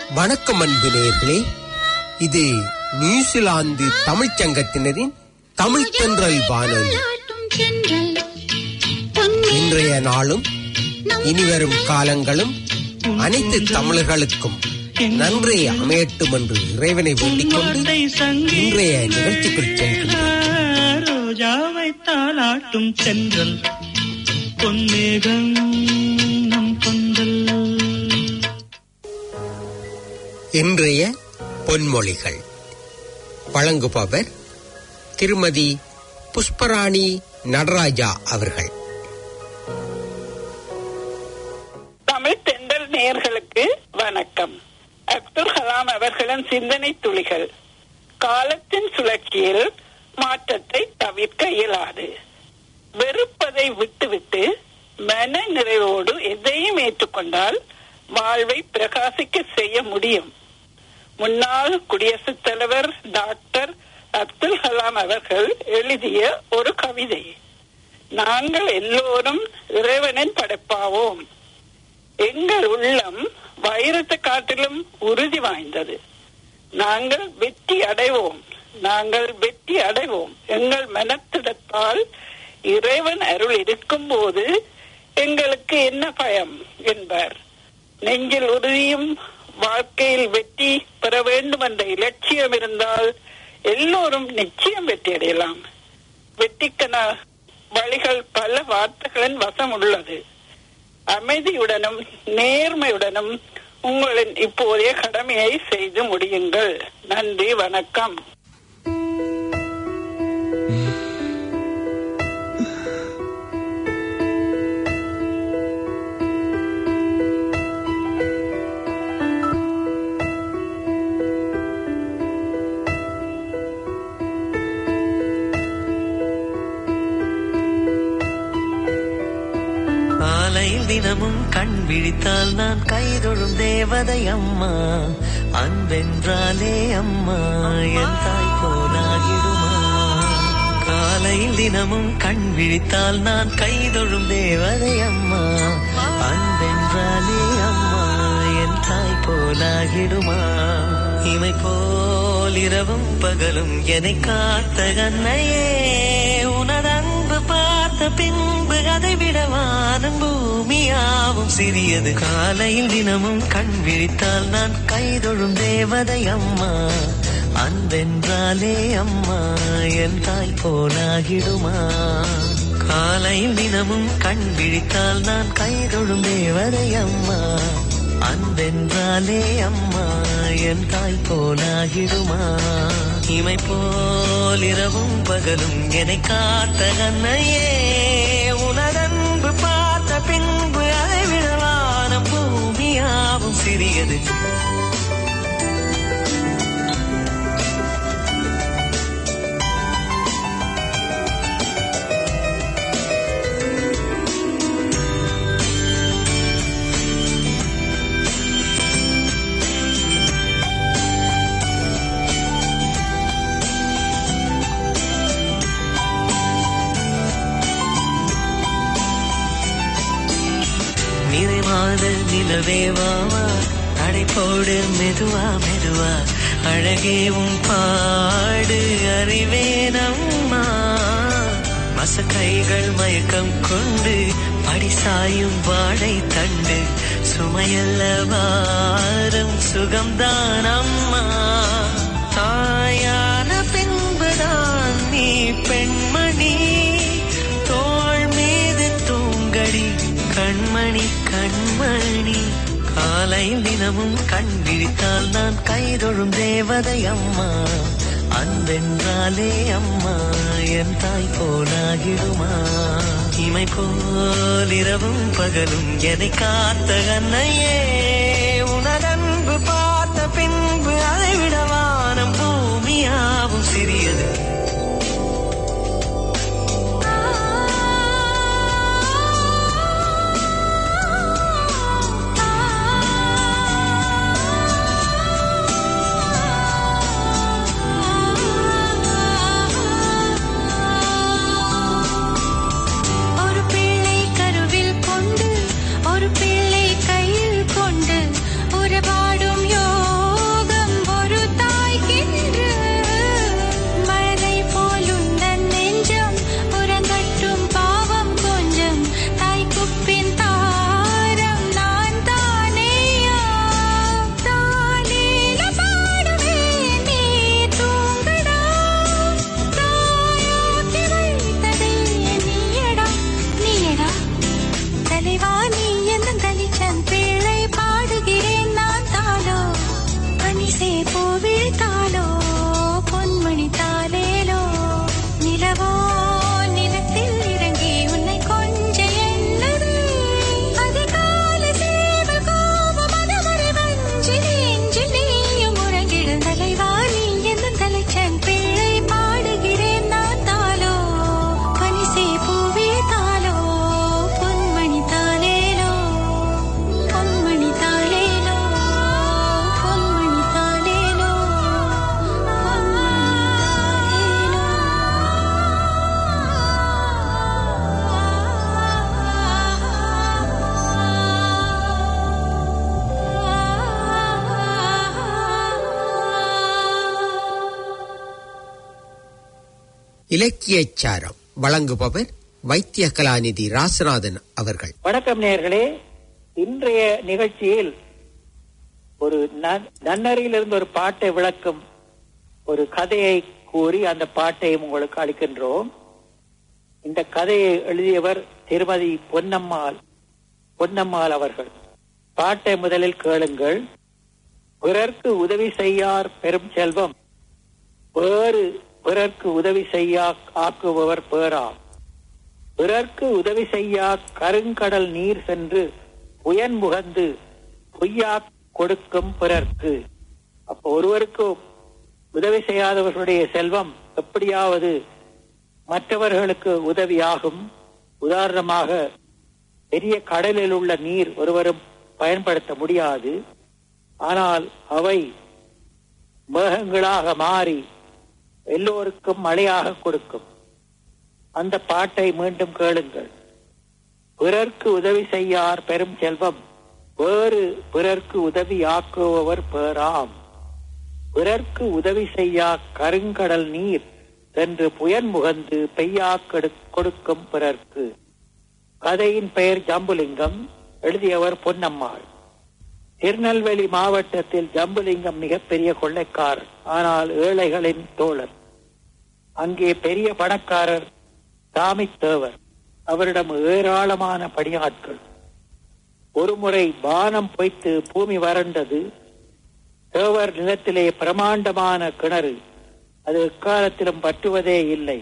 வணக்கம் அன்பு நேயர்களே இது நியூசிலாந்து தமிழ்ச் சங்கத்தினரின் தமிழ் தென்றல் வானொலி இன்றைய நாளும் இனிவரும் காலங்களும் அனைத்து தமிழர்களுக்கும் நன்றே அமையட்டும் என்று இறைவனை வேண்டிக் கொண்டு இன்றைய நிகழ்ச்சிக்குள் செல்கின்றோம் ரோஜாவை தாளாட்டும் சென்றல் பொன்னேகம் நம் கொண்டல் இன்றைய பொன்மொழிகள் வழங்குபவர் திருமதி புஷ்பராணி நடராஜா அவர்கள் தமிழ் தென்றல் நேயர்களுக்கு வணக்கம் அப்துல் கலாம் அவர்களின் சிந்தனை துளிகள் காலத்தின் சுழற்சியில் மாற்றத்தை தவிர்க்க இயலாது வெறுப்பதை விட்டுவிட்டு மன நிறைவோடு எதையும் ஏற்றுக்கொண்டால் வாழ்வை பிரகாசிக்க செய்ய முடியும் முன்னாள் குடியரசுத் தலைவர் டாக்டர் அப்துல் கலாம் அவர்கள் எழுதிய ஒரு கவிதை நாங்கள் எல்லோரும் இறைவனின் படைப்பாவோம் எங்கள் உள்ளம் வைரத்தை காட்டிலும் உறுதி வாய்ந்தது நாங்கள் வெற்றி அடைவோம் நாங்கள் வெற்றி அடைவோம் எங்கள் மனத்திடத்தால் இறைவன் அருள் இருக்கும் போது எங்களுக்கு என்ன பயம் என்பார் நெஞ்சில் உறுதியும் வாழ்க்கையில் வெற்றி பெற வேண்டும் என்ற இலட்சியம் இருந்தால் எல்லோரும் நிச்சயம் வெற்றி அடையலாம் வெற்றிக்கான வழிகள் பல வார்த்தைகளின் வசம் உள்ளது அமைதியுடனும் நேர்மையுடனும் உங்களின் இப்போதைய கடமையை செய்து முடியுங்கள் நன்றி வணக்கம் காலையில் தினமும் கண் விழித்தால் நான் கைதொழும் தேவதை அம்மா அன்பென்றாலே அம்மா என் தாய் போலாகிடுமா காலையில் தினமும் கண் விழித்தால் நான் கைதொழும் தேவதை அம்மா அன்பென்றாலே அம்மா என் தாய் போலாகிடுமா இமை போல் இரவும் பகலும் என்னை காத்த கண்ணையே உனது அன்பு பார்த்த பின்பு அதை விட வானம் பூமியாவும் சிறியது காலையில் தினமும் கண் விழித்தால் நான் கைதொழும் தேவதை அம்மா அன்பென்றாலே அம்மா என் தாய் போலாகிடுமா காலையில் தினமும் கண் விழித்தால் நான் கைதொழும் தேவதை அம்மா அன்பென்றாலே அம்மா என் தாய் போலாகிடுமா இமை போல் இரவும் பகலும் என்னை காத்த கண்ணையே உனதன்பு பார்த்த பின்பு அதை விடவான பூமியாவும் சிறியது நிறைவாத நிலவேவாவா அடை போடு மெதுவா மெதுவா அழகே உன் பாடு அறிவேனம்மா மசக்கைகள் மயக்கம் கொண்டு படிசாயும் வாழை தண்டு சுமையல்ல வாரம் சுகம்தான் அம்மா தாயான பின்புதான் நீ பெண்மணி தோள் மீது தூங்கடி கண்மணி கண்மணி காலையில் தினமும் கண் விழித்தால் நான் கைதொழும் தேவதை அம்மா அன்பென்றாலே அம்மா என் தாய் போலாகிடுமா இமை போல் இரவும் பகலும் என்னை காத்த கண்ணையே உனதன்பு பார்த்த பின்பு அதை விடவானம் பூமியாவும் சிறியது ஒரு பிள்ளை கருவில் கொண்டு ஒரு பிள்ளை கையில் கொண்டு இலக்கியச் சாரம் வழங்குபவர் வைத்திய கலாநிதி ராசநாதன் அவர்கள் வணக்கம் நேயர்களே இன்றைய நிகழ்ச்சியில் ஒரு நன்- நன்னறியிலிருந்து ஒரு பாட்டை விளக்கும் ஒரு கதையை கூறி அந்த பாட்டையும் உங்களுக்கு அளிக்கின்றோம் இந்த கதையை எழுதியவர் திருமதி பொன்னம்மாள் பொன்னம்மாள் அவர்கள் பாட்டை முதலில் கேளுங்கள் பிறர்க்கு உதவி செய்யார் பெரும் செல்வம் வேறு பிறர்க்கு உதவி செய்யா ஆக்குபவர் பேராம் பிறர்க்கு உதவி செய்யா கருங்கடல் நீர் சென்று புயன் முகந்து பொய்யா கொடுக்கும் பிறர்க்கு அப்ப ஒருவருக்கு உதவி செய்யாதவர்களுடைய செல்வம் எப்படியாவது மற்றவர்களுக்கு உதவியாகும் உதாரணமாக பெரிய கடலில் உள்ள நீர் ஒருவரும் பயன்படுத்த முடியாது ஆனால் அவை மேகங்களாக மாறி எல்லோருக்கும் மழையாக கொடுக்கும் அந்த பாட்டை மீண்டும் கேளுங்கள் பிறர்க்கு உதவி செய்யார் பெரும் செல்வம் வேறு பிறர்க்கு உதவி ஆக்குபவர் பேராம் பிறர்க்கு உதவி செய்யா கருங்கடல் நீர் சென்று புயன் முகந்து பெய்யா கெடு- கொடுக்கும் பிறர்க்கு கதையின் பெயர் ஜம்புலிங்கம் எழுதியவர் பொன்னம்மாள் திருநெல்வேலி மாவட்டத்தில் ஜம்புலிங்கம் மிகப்பெரிய கொள்ளைக்காரர் ஆனால் ஏழைகளின் தோழர் அங்கே பெரிய பணக்காரர் சாமித்தேவர் அவரிடம் ஏராளமான பணியாட்கள் ஒருமுறை பானம் பொய்த்து பூமி வறண்டது தேவர் நிலத்திலே பிரமாண்டமான கிணறு அது எக்காலத்திலும் பற்றுவதே இல்லை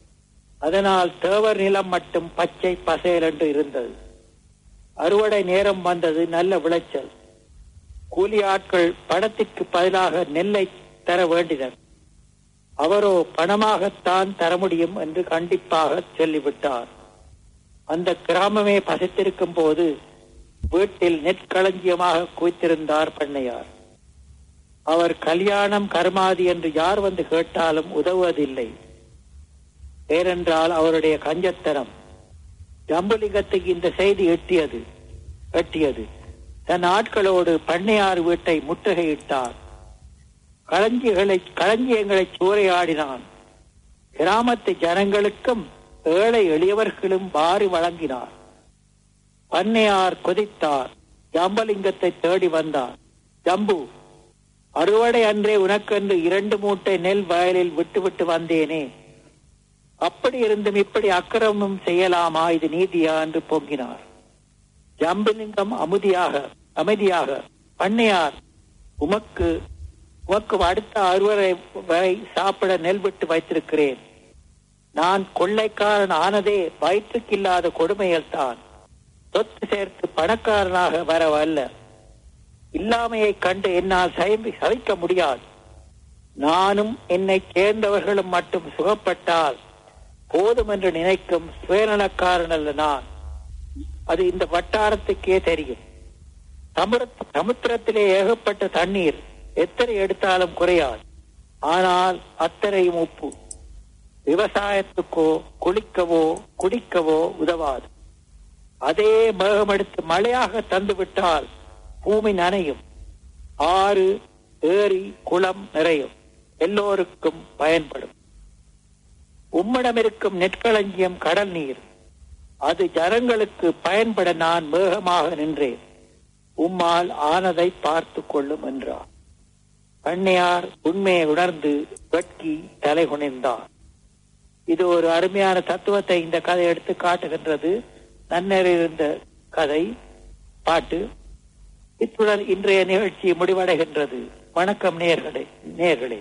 அதனால் தேவர் நிலம் மட்டும் பச்சை பசேல் என்று இருந்தது அறுவடை நேரம் வந்தது நல்ல விளைச்சல் கூலி ஆட்கள் பணத்திற்கு பதிலாக நெல்லை தர வேண்டினர் அவரோ பணமாகத்தான் தர முடியும் என்று கண்டிப்பாக சொல்லிவிட்டார் அந்த கிராமமே பசித்திருக்கும் போது வீட்டில் நெற்களஞ்சியமாக குவித்திருந்தார் பண்ணையார் அவர் கல்யாணம் கர்மாதி என்று யார் வந்து கேட்டாலும் உதவுவதில்லை ஏனென்றால் அவருடைய கஞ்சத்தனம் ஜம்புலிங்கத்துக்கு இந்த செய்தி எட்டியது எட்டியது தன் ஆட்களோடு பண்ணையார் வீட்டை முற்றுகையிட்டார் களஞ்சிகளை களஞ்சியங்களை சூறையாடினான் கிராமத்து ஜனங்களுக்கும் ஏழை எளியவர்களும் வாரி வழங்கினார் பண்ணையார் கொதித்தார் ஜம்பலிங்கத்தை தேடி வந்தார் ஜம்பு அறுவடை அன்றே உனக்கென்று இரண்டு மூட்டை நெல் வயலில் விட்டுவிட்டு வந்தேனே அப்படி இருந்தும் இப்படி அக்கிரமம் செய்யலாமா இது நீதியா என்று பொங்கினார் ஜம்பலிங்கம் அமுதியாக அமைதியாக பண்ணையார் உமக்கு உமக்கு அடுத்த அறுவடை வரை சாப்பிட நெல் விட்டு வைத்திருக்கிறேன் நான் கொள்ளைக்காரன் ஆனதே வயிற்றுக்கில்லாத கொடுமையில் தான் சொத்து சேர்த்து பணக்காரனாக வரவல்ல இல்லாமையை கண்டு என்னால் சயம்பி- சகிக்க முடியாது நானும் என்னை சேர்ந்தவர்களும் மட்டும் சுகப்பட்டால் போதும் என்று நினைக்கும் சுயநலக்காரன் அல்ல நான் அது இந்த வட்டாரத்துக்கே தெரியும் சமுத்திர- சமுத்திரத்திலே ஏகப்பட்ட தண்ணீர் எத்தனை எடுத்தாலும் குறையாது ஆனால் அத்தனையும் உப்பு விவசாயத்துக்கோ குளிக்கவோ குடிக்கவோ உதவாது அதே மேகமெடுத்து மழையாக தந்துவிட்டால் பூமி நனையும் ஆறு ஏரி குளம் நிறையும் எல்லோருக்கும் பயன்படும் உம்மிடம் இருக்கும் நெற்களஞ்சியம் கடல் நீர் அது ஜனங்களுக்கு பயன்பட நான் மேகமாக நின்றேன் உம்மால் ஆனதை பார்த்து கொள்ளும் என்றார் கண்ணையார் உண்மையை உணர்ந்து வெட்கி தலை குனிந்தார் இது ஒரு அருமையான தத்துவத்தை இந்த கதை எடுத்து காட்டுகின்றது நன்னறிந்த கதை பாட்டு இத்துடன் இன்றைய நிகழ்ச்சி முடிவடைகின்றது வணக்கம் நேர்களே நேர்களே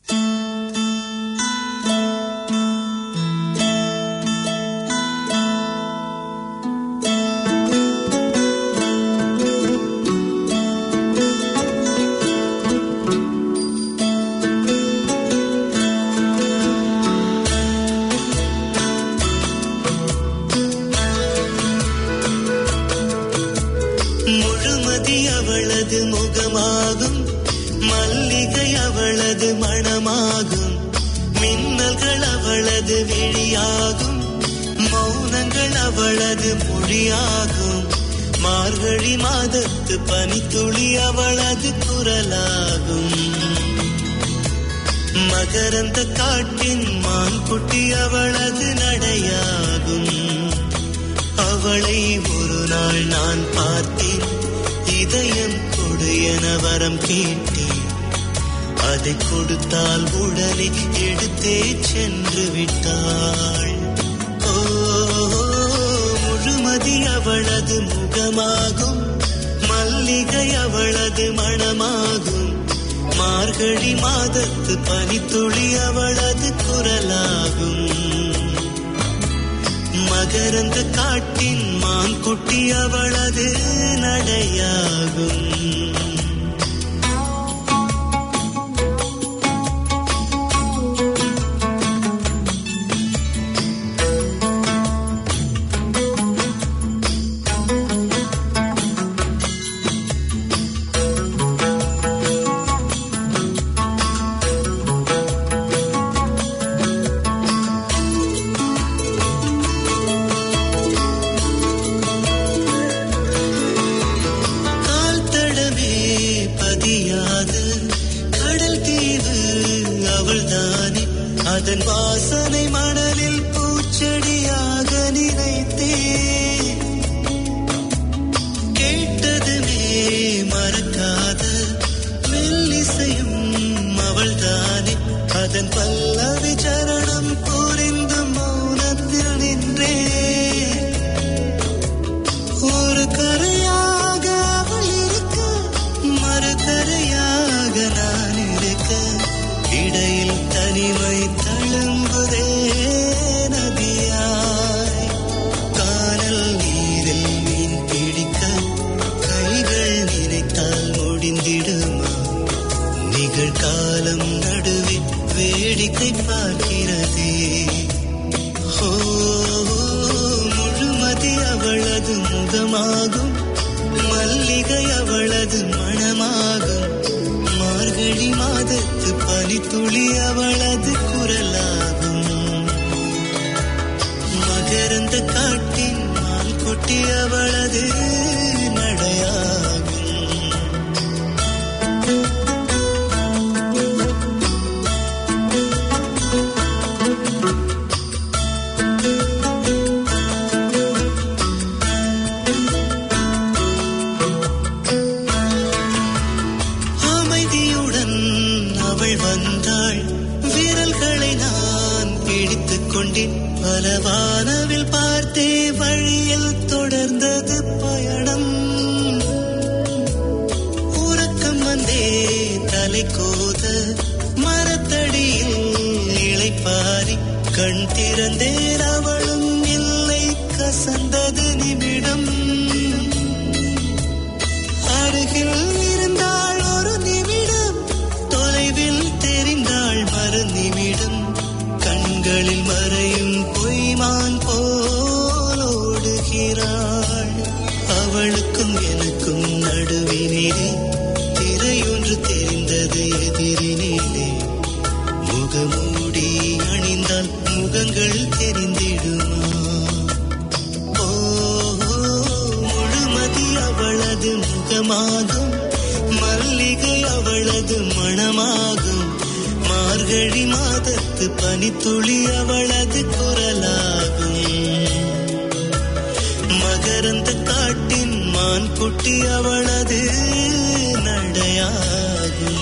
முழுமதி அவளது முகமாகும் மல்லிகை அவளது மணமாகும் மின்னல்கள் அவளது விழியாகும் மௌனங்கள் அவளது மொழியாகும் மார்கழி மாதத்து பனித்துளி அவளது குரலாகும் மகரந்த காட்டின் மான் குட்டி அவளது நடையாகும் அவளை ஒரு நாள் நான் பார்த்தேன் இதயம் கொடு என வரம் கேட்டேன் அதை கொடுத்தால் உடனே எடுத்தே சென்று விட்டாள் ஓ முழுமதி அவளது முகமாகும் மல்லிகை அவளது மணமாகும் மார்கழி மாதத்து பனித்துளி அவளது குரலாகும் மகரந்த காட்டின் மான் குட்டி அவளது நடையாகும் கால் தடமே பதியாத கடல் தீவு அவள்தானே அதன் வாசனை மணலில் பூச்செடியாக நினைத்தேன் கேட்டதுமே மறக்காத மெல்லிசையும் அவள்தானே அதன் பல்லவி சரணம் புரிந்து மௌனத்தில் நின்றேன் ஒரு கரையாக அவள் இருக்க மறுகரையாக நான் இருக்க இடையில் தனிமை தழும்புதே நதியாய் கானல் நீரில் மீன் பிடிக்க கைகள் நினைத்தால் முடிந்திடுமா நிகழ்காலம் நடுவே வேடிக்கை பார்க்கிறதே ஓ முழுமதி அவளது முகமாகும் மல்லிகை அவளது மணமாகும் மார்கழி மாதத்து பனித்துளி அவளது குரலாகும் மகரந்த காட்டின் மான் கொட்டி அவளது நடையாகும் அமைதியுடன் அவள் வந்தாள் விரல்களை நான் பிடித்துக் கொண்டேன் பல வானவில் பார்த்தே வழியில் தொடர்ந்தது பயணம் உறக்கம் வந்தே தலை கோத மரத்தடியில் இளைப்பாரி கண் திறந்தேன் அவளும் இல்லை கசந்தது நிமிடம் அருகில் இருந்தாள் ஒரு நிமிடம் தொலைவில் தெரிந்தாள் மறு நிமிடம் கண்களில் மறையும் பொய்மான் போல் ஓடுகிறாள் அவளுக்கும் எனக்கும் நடுவினிலே திரையொன்று தெரிந்தது எதிரினிலே முகமூடி அணிந்தால் முகங்கள் தெரிந்திடுமா ஓ முழுமதி அவளது முகமாகும் மல்லிகை அவளது மணமாகும் மார்கழி மாதத்து பனித்துளி அவளது குரலாகும் மகரந்த காட்டின் மான் குட்டி அவளது நடையாகும்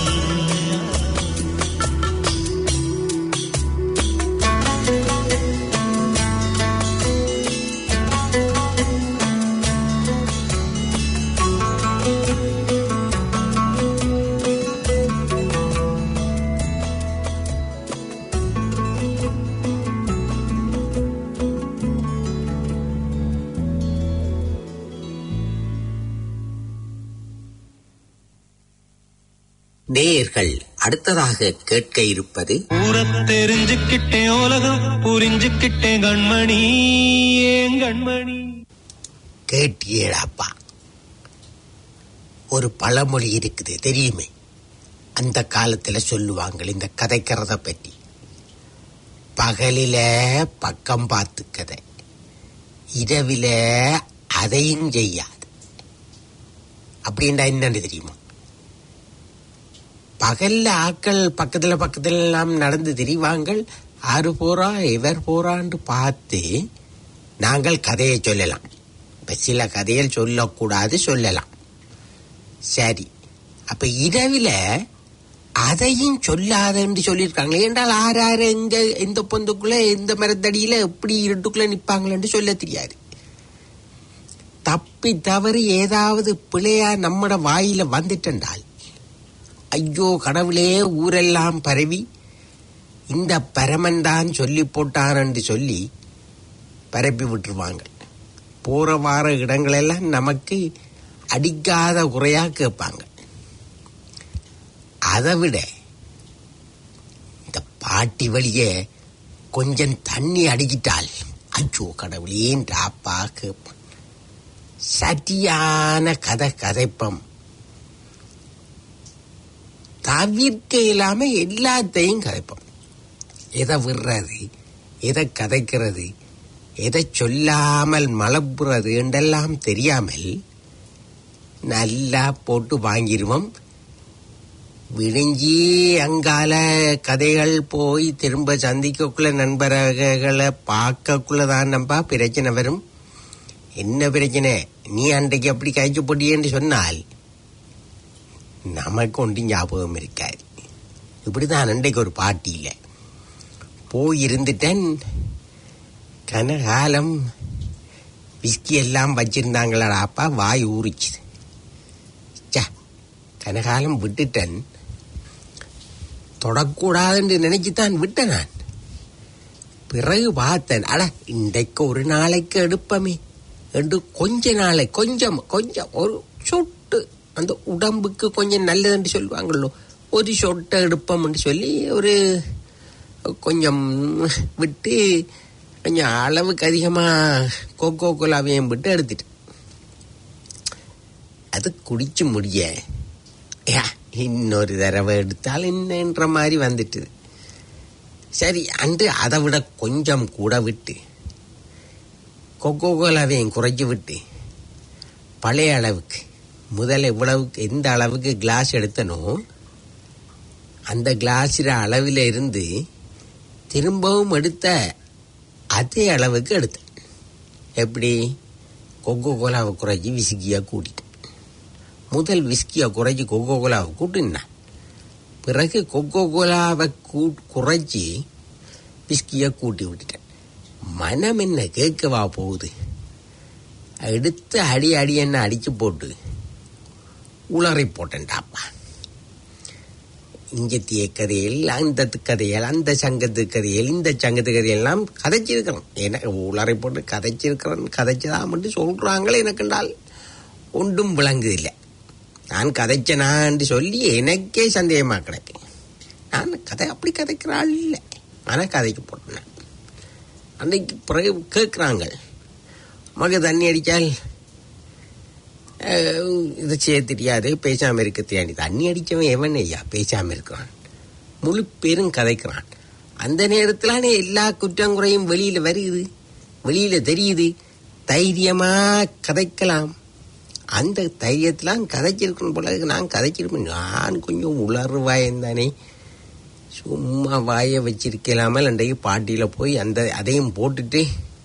நேயர்கள் அடுத்ததாக கேட்க இருப்பது ஊரத் தெரிஞ்சுக்கிட்டேன் உலகம் புரிஞ்சுக்கிட்டேன் கண்மணி ஏன் கண்மணி கேட்டியேடாப்பா ஒரு பழமொழி இருக்குது தெரியுமே அந்த காலத்துல சொல்லுவாங்க இந்த கதைக்கிறத பற்றி பகலில பக்கம் பார்த்து கதை இரவில அதையும் செய்யாது அப்படின்னா என்னன்னு தெரியுமா பகல்ல ஆக்கள் பக்கத்துல பக்கத்துல எல்லாம் நடந்து திரிவாங்கள் ஆறு போறா இவர் போறான்னு பார்த்து நாங்கள் கதையை சொல்லலாம் இப்ப சில கதைகள் சொல்லக்கூடாது சொல்லலாம் சரி அப்ப இரவில அதையும் சொல்லாதன்னு சொல்லியிருக்காங்க என்றால் ஆறு ஆறு எங்க எந்த பொந்துக்குள்ள எந்த மரத்தடியில எப்படி இருட்டுக்குள்ள நிப்பாங்களன்னு சொல்ல தெரியாது தப்பி தவறி ஏதாவது பிழையா நம்மட வாயில வந்துட்டென்றால் ஐயோ கடவுளே ஊரெல்லாம் பரவி இந்த பரமன் தான் சொல்லி போட்டான்னு சொல்லி பரப்பி விட்டுருவாங்க போற வார இடங்களெல்லாம் நமக்கு அடிக்காத குறையா கேட்பாங்க அதை விட இந்த பாட்டி வழியே கொஞ்சம் தண்ணி அடிக்கிட்டால் ஐயோ கடவுளேன் அப்பா கேட்பான் சரியான கதை கதைப்பம் தவிர்க்க இல்லாம எல்லாத்தையும் கதைப்போம் எதை விடுறது எதை கதைக்கிறது எதை சொல்லாமல் மலப்புறது என்றெல்லாம் தெரியாமல் நல்லா போட்டு வாங்கிடுவோம் விடிஞ்சி அங்கால கதைகள் போய் திரும்ப சந்திக்கக்குள்ள நண்பர்களை பார்க்கக்குள்ள தான் நம்பா பிரச்சனை வரும் என்ன பிரச்சனை நீ அன்றைக்கு அப்படி காய்ச்சி போட்டியேன்னு சொன்னால் நமக்கு ஒன்றும் ஞாபகம் இருக்காது இப்படிதான் அன்றைக்கு ஒரு பாட்டி இல்லை போய் இருந்துட்டேன் கனகாலம் விஸ்கி எல்லாம் வச்சிருந்தாங்களா அப்பா வாய் ஊறிச்சுது ச்சே, கனகாலம் விட்டுட்டேன் தொடக்கூடாதுன்னு நினைச்சுதான் விட்டேன் நான் பிறகு பார்த்தேன் அட இன்றைக்கு ஒரு நாளைக்கு எடுப்பமே என்று கொஞ்ச நாளை கொஞ்சம் கொஞ்சம் ஒரு சொட்டு அந்த உடம்புக்கு கொஞ்சம் நல்லதுன்னு சொல்லுவாங்களோ ஒரு சொட்டை எடுப்போம்னு சொல்லி ஒரு கொஞ்சம் விட்டு கொஞ்சம் அளவுக்கு அதிகமாக கோகோ கோலாவையும் விட்டு எடுத்துட்டேன் அது குடிச்சு முடிய யா, இன்னொரு தடவை எடுத்தால் என்னன்ற மாதிரி வந்துட்டுது சரி அன்று அதை விட கொஞ்சம் கூட விட்டு கொக்கோ கோலாவையும் குறைச்சி விட்டு பழைய அளவுக்கு முதல்ல இவ்வளவுக்கு எந்த அளவுக்கு கிளாஸ் எடுத்தனோ அந்த கிளாஸில் அளவில் இருந்து திரும்பவும் எடுத்த அதே அளவுக்கு எடுத்தேன் எப்படி கொக்கோ கோலாவை குறைச்சி விஸ்கியாக கூட்டிட்டேன் முதல் விஸ்கியை குறைச்சி கொக்கோ கோலாவை கூட்டினான் பிறகு கொக்கோ கோலாவை கூ குறைச்சி விஸ்கியை கூட்டி விட்டுட்டேன் மனம் என்ன கேட்கவா போகுது எடுத்து அடி அடி என்ன அடிச்சு போட்டு உளறி போட்டேன்டாப்பா இங்கத்திய கதைகள் அந்த கதைகள் அந்த சங்கத்து கதைகள் இந்த சங்கத்து கதையெல்லாம் கதைச்சிருக்கிறோம் எனக்கு உளறி போட்டு கதைச்சிருக்கிறேன் கதைச்சதா மட்டும் சொல்றாங்களே எனக்குண்டால் ஒன்றும் விளங்குதில்லை நான் கதைச்சனான்னு சொல்லி எனக்கே சந்தேகமா கிடக்கு நான் கதை அப்படி கதைக்கிற ஆள் இல்லை ஆனால் கதைக்கு போட்டேன் அன்னைக்கு பிறகு கேட்குறாங்க மக தண்ணி அடித்தால் இதை செய்ய தெரியாது பேசாமல் இருக்க தெரியாது தண்ணி அடித்தவன் எவன் ஐயா பேசாமல் இருக்கிறான் முழு பேரும் கதைக்கிறான் அந்த நேரத்திலானே எல்லா குற்றங்குறையும் வெளியில் வருது வெளியில் தெரியுது தைரியமாக கதைக்கலாம் அந்த தைரியத்திலாம் கதைச்சிருக்கணும் போல இருக்கு. நான் கதைச்சிருப்பேன் நான் கொஞ்சம் உளர்வாயன் தானே சும்மா வாயை வச்சிருக்கலாமல் அன்றைக்கு பாட்டியில் போய் அந்த அதையும் போட்டுட்டு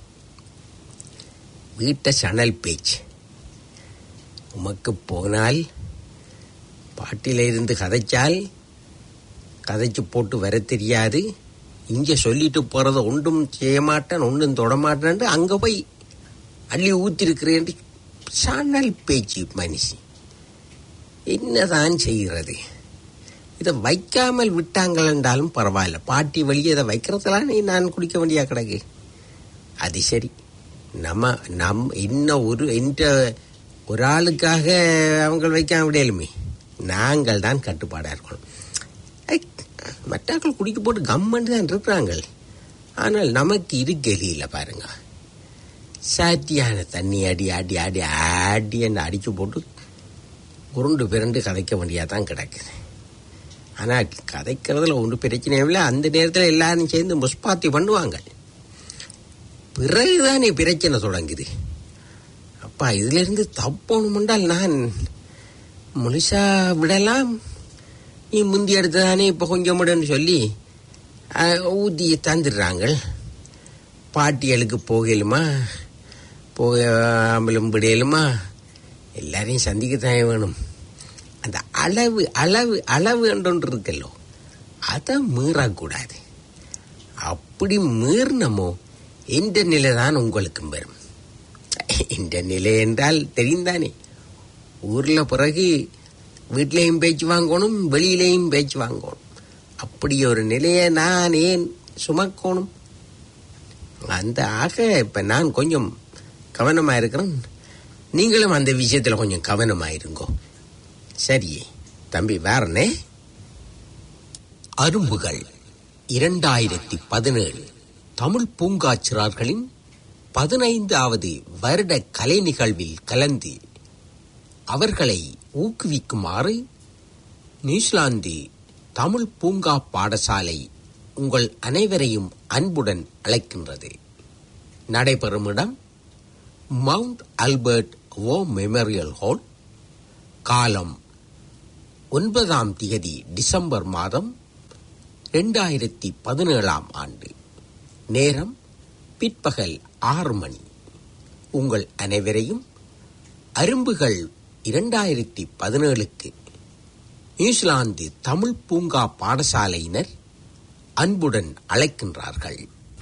வீட்டை சணல் பேச்சு உமக்கு போனால் பாட்டில இருந்து கதைச்சால் கதைச்சு போட்டு வர தெரியாது இங்கே சொல்லிட்டு போறத ஒன்றும் செய்ய மாட்டேன் ஒன்றும் தொட மாட்டேன் அங்கே போய் அள்ளி ஊத்திருக்கிறேன் சணல் பேச்சு மனுஷி என்னதான் செய்கிறது இதை வைக்காமல் விட்டாங்கள் என்றாலும் பரவாயில்ல பாட்டி வழியே இதை வைக்கிறதுலாம் நீ நான் குடிக்க வேண்டியா கிடக்கு அது சரி நம்ம நம் இன்னும் ஒரு என்ற ஒரு ஆளுக்காக அவங்க வைக்காம விடையலுமே நாங்கள் தான் கட்டுப்பாடாக இருக்கணும் ஐ, மற்றாக்கள் குடிக்க போட்டு கம்மன்னு தான் இருக்கிறாங்க ஆனால் நமக்கு இது கெலியில் பாருங்க சாட்டியான தண்ணி அடி அடி அடி அடி என்ன அடிச்சு போட்டு உருண்டு பிறண்டு கதைக்க வேண்டியதாக தான் கிடக்குது ஆனால் கதைக்கிறதுல ஒன்றும் பிரச்சனை இல்லை அந்த நேரத்தில் எல்லாரும் சேர்ந்து முஸ்பாத்தி பண்ணுவாங்க பிறகுதானே பிரச்சனை தொடங்குது அப்பா இதிலிருந்து தப்போணுமென்றால் நான் முழுசா விடலாம் நீ முந்தி எடுத்ததானே இப்போ கொஞ்சம் முடன்னு சொல்லி அஹ், ஊத்தி தந்துடுறாங்க பாட்டிகளுக்கு போகலுமா போகாமலும் விடையலுமா எல்லாரையும் சந்திக்கத்தான் வேணும் அந்த அளவு அளவு அளவு என்றொன்று இருக்கல்லோ அதை மீறக்கூடாது அப்படி மீறினமோ எந்த நிலை தான் உங்களுக்கும் வரும் இந்த நிலை என்றால் தெரிந்தானே ஊர்ல பிறகு வீட்லேயும் பேச்சு வாங்கணும் வெளியிலேயும் பேச்சு வாங்கணும் அப்படி ஒரு நிலையை நான் ஏன் சுமக்கணும் அந்த ஆக இப்ப நான் கொஞ்சம் கவனமா இருக்கிறேன் நீங்களும் அந்த விஷயத்துல கொஞ்சம் கவனமா இருங்கோ சரி தம்பி வேறனே அரும்புகள் இரண்டாயிரத்தி பதினேழு தமிழ் பூங்காச்சிறார்களின் பதினைந்தாவது வருட கலை நிகழ்வில் கலந்து அவர்களை ஊக்குவிக்குமாறு நியூசிலாந்து தமிழ் பூங்கா பாடசாலை உங்கள் அனைவரையும் அன்புடன் அழைக்கின்றது நடைபெறும் இடம் மவுண்ட் ஆல்பர்ட் ஓ மெமோரியல் ஹால் காலம் ஒன்பதாம் தேதி டிசம்பர் மாதம் இரண்டாயிரத்தி பதினேழாம் ஆண்டு நேரம் பிற்பகல் ஆறு மணி உங்கள் அனைவரையும் அரும்புகள் இரண்டாயிரத்தி பதினேழுக்கு நியூசிலாந்து தமிழ் பூங்கா பாடசாலையினர் அன்புடன் அழைக்கின்றார்கள்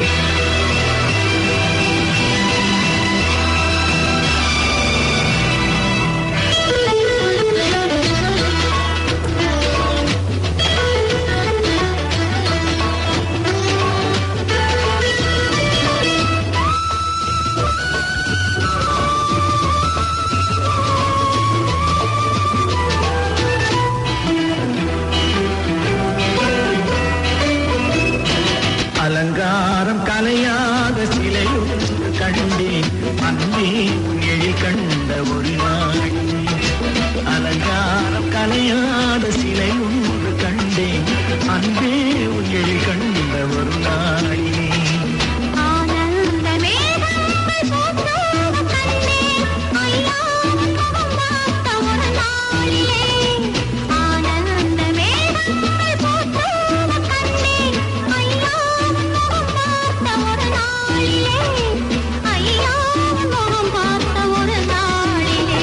அலங்காரம் கலையாத சிலையொன்று கண்டேன் அன்பே எழில் கண்ட ஒரு நாள் அலங்காரம் கலையாத சிலையொன்று கண்டேன் அன்பே உன் எழில் கண்ட ஒரு நாளிலே ஆனந்த மேகங்கள் போற்றோடு கண்டேன் ஐயாவின் முகம் பார்த்த ஒரு நாளிலே ஆனந்த மேகங்கள் போற்றோடு கண்டேன் ஐயாவின் முகம் பார்த்த ஒரு நாளிலே ஐயாவின் முகம் பார்த்த ஒரு நாளிலே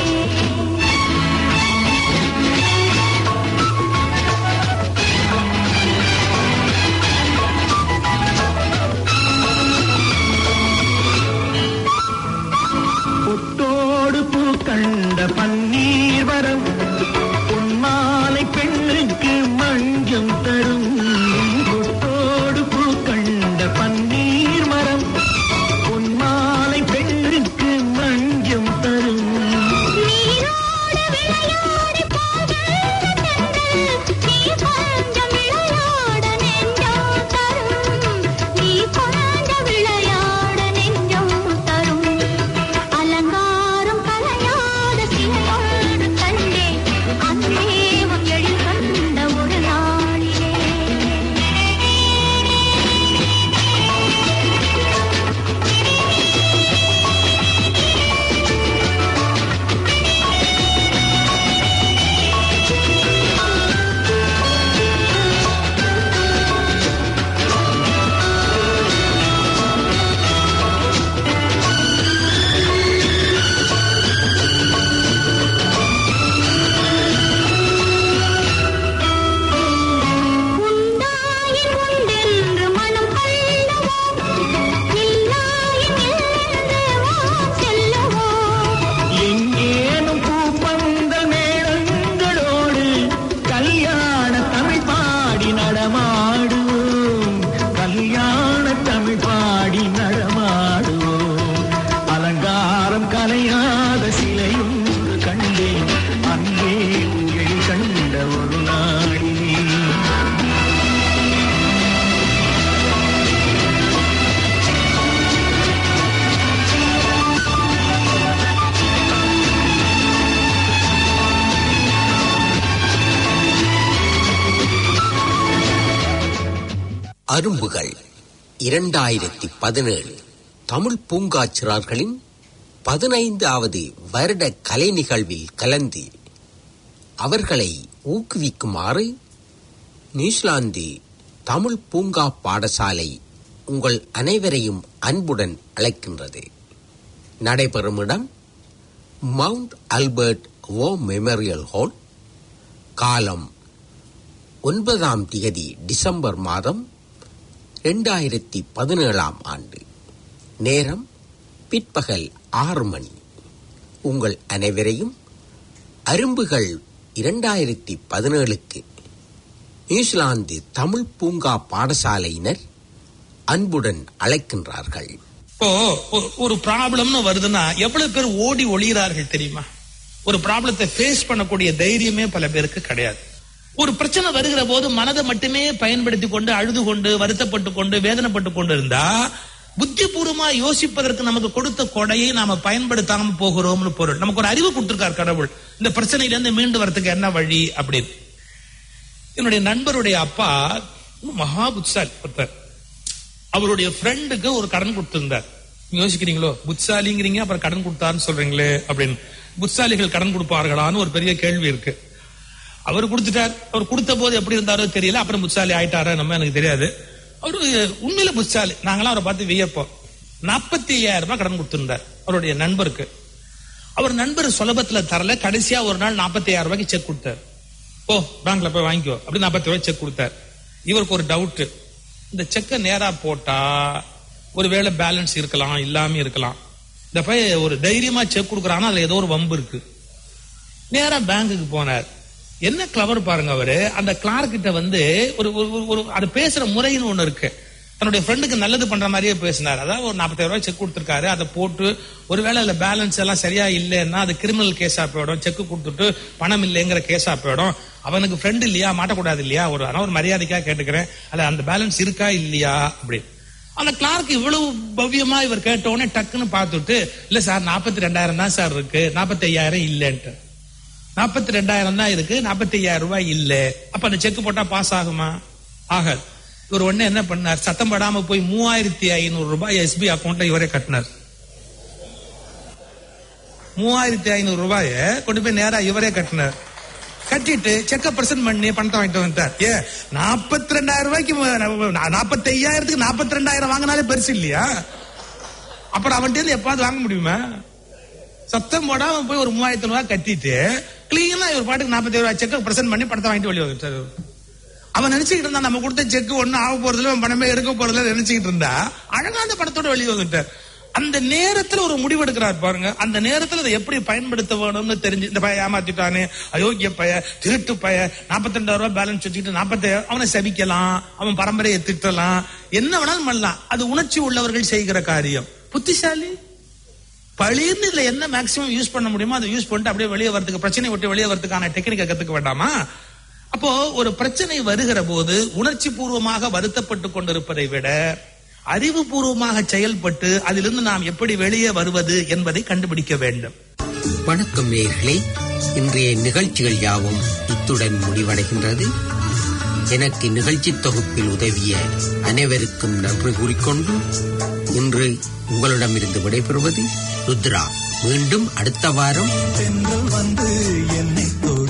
புத்தோடு பூ கண்ட பன்னீர் வரம் பொன்மாலை பெண்ணுக்கு மஞ்சம் தரும் புத்தோடு பூ கண்ட பன்னீர் மரம் பொன்மாலை பெண்ணுக்கு மஞ்சம் தரும் நீரோடு விளையாடி போகின்ற தென்றல் நீ கொஞ்சம் விளையாட நெஞ்சம் தரும் நீ கொஞ்சம் விளையாட நெஞ்சம் தரும் அலங்காரம் கலையாத சிலையோடு கண்டேன் அந்தேவம் எழில் கண்ட ஒரு நாளிலே உண்டாயின் உண்டென்று மனம் கொள்ளவோம் இல்லாயின் இல்லென்று வாம் செல்லவோம் எங்கேனும் பூப்பந்தல் மேளங்களோடு கல்யாண தமிழ் பாடி நடமாடுவோம் கல்யாண தமிழ் பாடி நடமாடுவோம் அலங்காரம் கலையாத சிலையொன்று கண்டேன் அங்கே உங்கள் கண்ட ஒரு நாளிலே அரும்புகள் இரண்டாயிரத்தி பதினேழு தமிழ் பூங்காச்சிறார்களின் பதினைந்தாவது வருட கலை நிகழ்வில் கலந்து அவர்களை ஊக்குவிக்குமாறு நியூசிலாந்து தமிழ் பூங்கா பாடசாலை உங்கள் அனைவரையும் அன்புடன் அழைக்கின்றது நடைபெறும் இடம் மவுண்ட் ஆல்பர்ட் ஓ மெமோரியல் ஹால் காலம் ஒன்பதாம் திகதி டிசம்பர் மாதம் இரண்டாயிரத்தி பதினேழாம் ஆண்டு நேரம் பிற்பகல் ஆறு மணி உங்கள் அனைவரையும் அரும்புகள் இரண்டாயிரத்தி பதினேழுக்கு நியூசிலாந்து தமிழ் பூங்கா பாடசாலையினர் அன்புடன் அழைக்கின்றார்கள் இப்போ ஒரு- ஒரு ப்ராப்ளம்னு வருதுன்னா எவ்வளவு பேர் ஓடி ஒளிகிறார்கள் தெரியுமா ஒரு ப்ராப்ளத்தை ஃபேஸ் பண்ணக்கூடிய தைரியமே பல பேருக்கு கிடையாது ஒரு பிரச்சனை வருகிற போது மனதை மட்டுமே பயன்படுத்தி கொண்டு அழுது கொண்டு வருத்தப்பட்டு கொண்டு வேதனைப்பட்டு கொண்டு இருந்தா புத்திபூர்வமா யோசிப்பதற்கு நமக்கு கொடுத்த கொடையை நாம பயன்படுத்தாம போகிறோம்னு பொருள் நமக்கு ஒரு அறிவு கொடுத்திருக்கார் கடவுள் இந்த பிரச்சனையில இருந்து மீண்டு வரதுக்கு என்ன வழி அப்படின்னு என்னுடைய நண்பருடைய அப்பா மகா புத்தால் ஒருத்தர் அவருடைய ஃப்ரெண்டுக்கு ஒரு கடன் கொடுத்திருந்தார் நீங்க யோசிக்கிறீங்களோ புட்சாலிங்கிறீங்க அப்புறம் கடன் கொடுத்தாருன்னு சொல்றீங்களே அப்படின்னு புட்சாலிகள் கடன் கொடுப்பார்களான்னு ஒரு பெரிய கேள்வி இருக்கு அவர் கொடுத்துட்டார் அவர் கொடுத்த போது எப்படி இருந்தாரோ தெரியல அப்புறம் புட்சாலி ஆயிட்டாரா நம்ம எனக்கு தெரியாது அவரு உண்மையில புட்சாலி நாங்களாம் அவரை பார்த்து வியப்போம் நாற்பத்தி ஐயாயிரம் ரூபாய் கடன் கொடுத்திருந்தார் அவருடைய நண்பருக்கு அவர் நண்பர் சுலபத்துல தரல கடைசியா ஒரு நாள் நாற்பத்தி ஐயாயிரம் ரூபாய்க்கு செக் கொடுத்தார் ஓ பேங்க்ல போய் வாங்கிக்கோ அப்படி நாற்பத்தி ரூபாய் செக் கொடுத்தார் இவருக்கு ஒரு டவுட் இந்த செக்கை நேரா போட்டா ஒருவேளை பேலன்ஸ் இருக்கலாம் இல்லாம இருக்கலாம் இந்த பையன் ஒரு தைரியமா செக் கொடுக்குறான்னா அதுல ஏதோ ஒரு வம்பு இருக்கு நேரா பேங்குக்கு போனார் என்ன கிளவர் பாருங்க அவரு அந்த கிளார்க் கிட்ட வந்து ஒரு ஒரு- ஒரு- ஒரு அது பேசுற முறைன்னு ஒண்ணு இருக்கு தன்னுடைய ஃப்ரெண்டுக்கு நல்லது பண்ற மாதிரியே பேசினார் அதாவது ஒரு நாற்பத்தாயிரம் ரூபாய் செக் கொடுத்திருக்காரு அதை போட்டு ஒருவேளை அதுல பேலன்ஸ் எல்லாம் சரியா இல்லைன்னா அது கிரிமினல் கேஸா போயிடும் செக் கொடுத்துட்டு பணம் இல்லைங்கிற கேஸா போயிடும் அவனுக்கு ஃப்ரெண்ட் இல்லையா மாட்டக்கூடாது இல்லையா ஒரு ஆனா ஒரு மரியாதைக்காக கேட்டுக்கிறேன் அல்ல அந்த பேலன்ஸ் இருக்கா இல்லையா அப்படின்னு அந்த கிளார்க் இவ்வளவு பவ்யமா இவர் கேட்ட உடனே டக்குன்னு பார்த்துட்டு இல்ல சார் நாற்பத்தி ரெண்டாயிரம் தான் சார் இருக்கு நாற்பத்தி ஐயாயிரம் இல்லைன்ட்டு நாற்பத்தி ரெண்டாயிரம் தான் இருக்கு நாற்பத்தி ஐயாயிரம் ரூபாய் இல்ல அப்ப அந்த செக் போட்டா பாஸ் ஆகுமா ஆகாது இவர் உடனே என்ன பண்ணார் சத்தம் படாம போய் மூவாயிரத்தி ஐநூறு ரூபாய் எஸ்பி அக்கௌண்ட்ல இவரே கட்டினார் மூவாயிரத்தி ஐநூறு ரூபாய கொண்டு போய் நேரா இவரே கட்டினார் கட்டிட்டு செக்க பிரசன்ட் பண்ணி பணத்தை வாங்கிட்டு வந்துட்டார் ஏ நாற்பத்தி ரெண்டாயிரம் ரூபாய்க்கு நாற்பத்தி ஐயாயிரத்துக்கு நாற்பத்தி ரெண்டாயிரம் வாங்கினாலே பெருசு இல்லையா அப்புறம் அவன்கிட்ட இருந்து எப்பாவது வாங்க முடியுமா சத்தம் போடாம போய் ஒரு மூவாயிரத்தி ரூபாய் கட்டிட்டு கிளீனா இவர் பாட்டுக்கு நாற்பத்தி ரூபாய் செக் பிரசன்ட் பண்ணி பணத்தை வாங்கிட்டு வெளியே வந்துட்டாரு அவன் நினைச்சுக்கிட்டு இருந்தா நம்ம கொடுத்த செக் ஒண்ணும் ஆக போறதுல அவன் பணமே எடுக்க போறதுல நினைச்சுக்கிட்டு இருந்தா அழகா அந்த பணத்தோட வெளியே வந்துட்டார் அந்த நேரத்துல ஒரு முடிவு எடுக்கிறார் பாருங்க அந்த நேரத்துல அதை எப்படி பயன்படுத்த வேணும்னு தெரிஞ்சு இந்த பையன் ஏமாத்திட்டானே அயோக்கிய பைய திருட்டு பைய நாற்பத்தி ரெண்டாயிரம் ரூபாய் பேலன்ஸ் வச்சுக்கிட்டு நாற்பத்தி அவனை சபிக்கலாம் அவன் பரம்பரையை திட்டலாம் என்ன வேணாலும் பண்ணலாம் அது உணர்ச்சி உள்ளவர்கள் செய்கிற காரியம் புத்திசாலி பளிர்னு இதுல என்ன மேக்சிமம் யூஸ் பண்ண முடியுமோ அதை யூஸ் பண்ணிட்டு அப்படியே வெளியே வரதுக்கு பிரச்சனை விட்டு வெளியே வரதுக்கான டெக்னிக்கை கத்துக்க வேண்டாமா அப்போ ஒரு பிரச்சனை வருகிற போது உணர்ச்சி பூர்வமாக வருத்தப்பட்டு கொண்டிருப்பதை விட அறிவுபூர்வமாக செயல்பட்டு அதிலிருந்து நாம் எப்படி வெளியே வருவது என்பதை கண்டுபிடிக்க வேண்டும் வணக்கம் நேயர்களே இன்றைய நிகழ்ச்சிகள் யாவும் இத்துடன் முடிவடைகின்றது எனக்கு நிகழ்ச்சி தொகுப்பில் உதவிய அனைவருக்கும் நன்றி கூறிக்கொண்டு இன்று உங்களிடமிருந்து விடைபெறுவது ருத்ரா மீண்டும் அடுத்த வாரம் தென்றல் வந்து என்னை தொடும்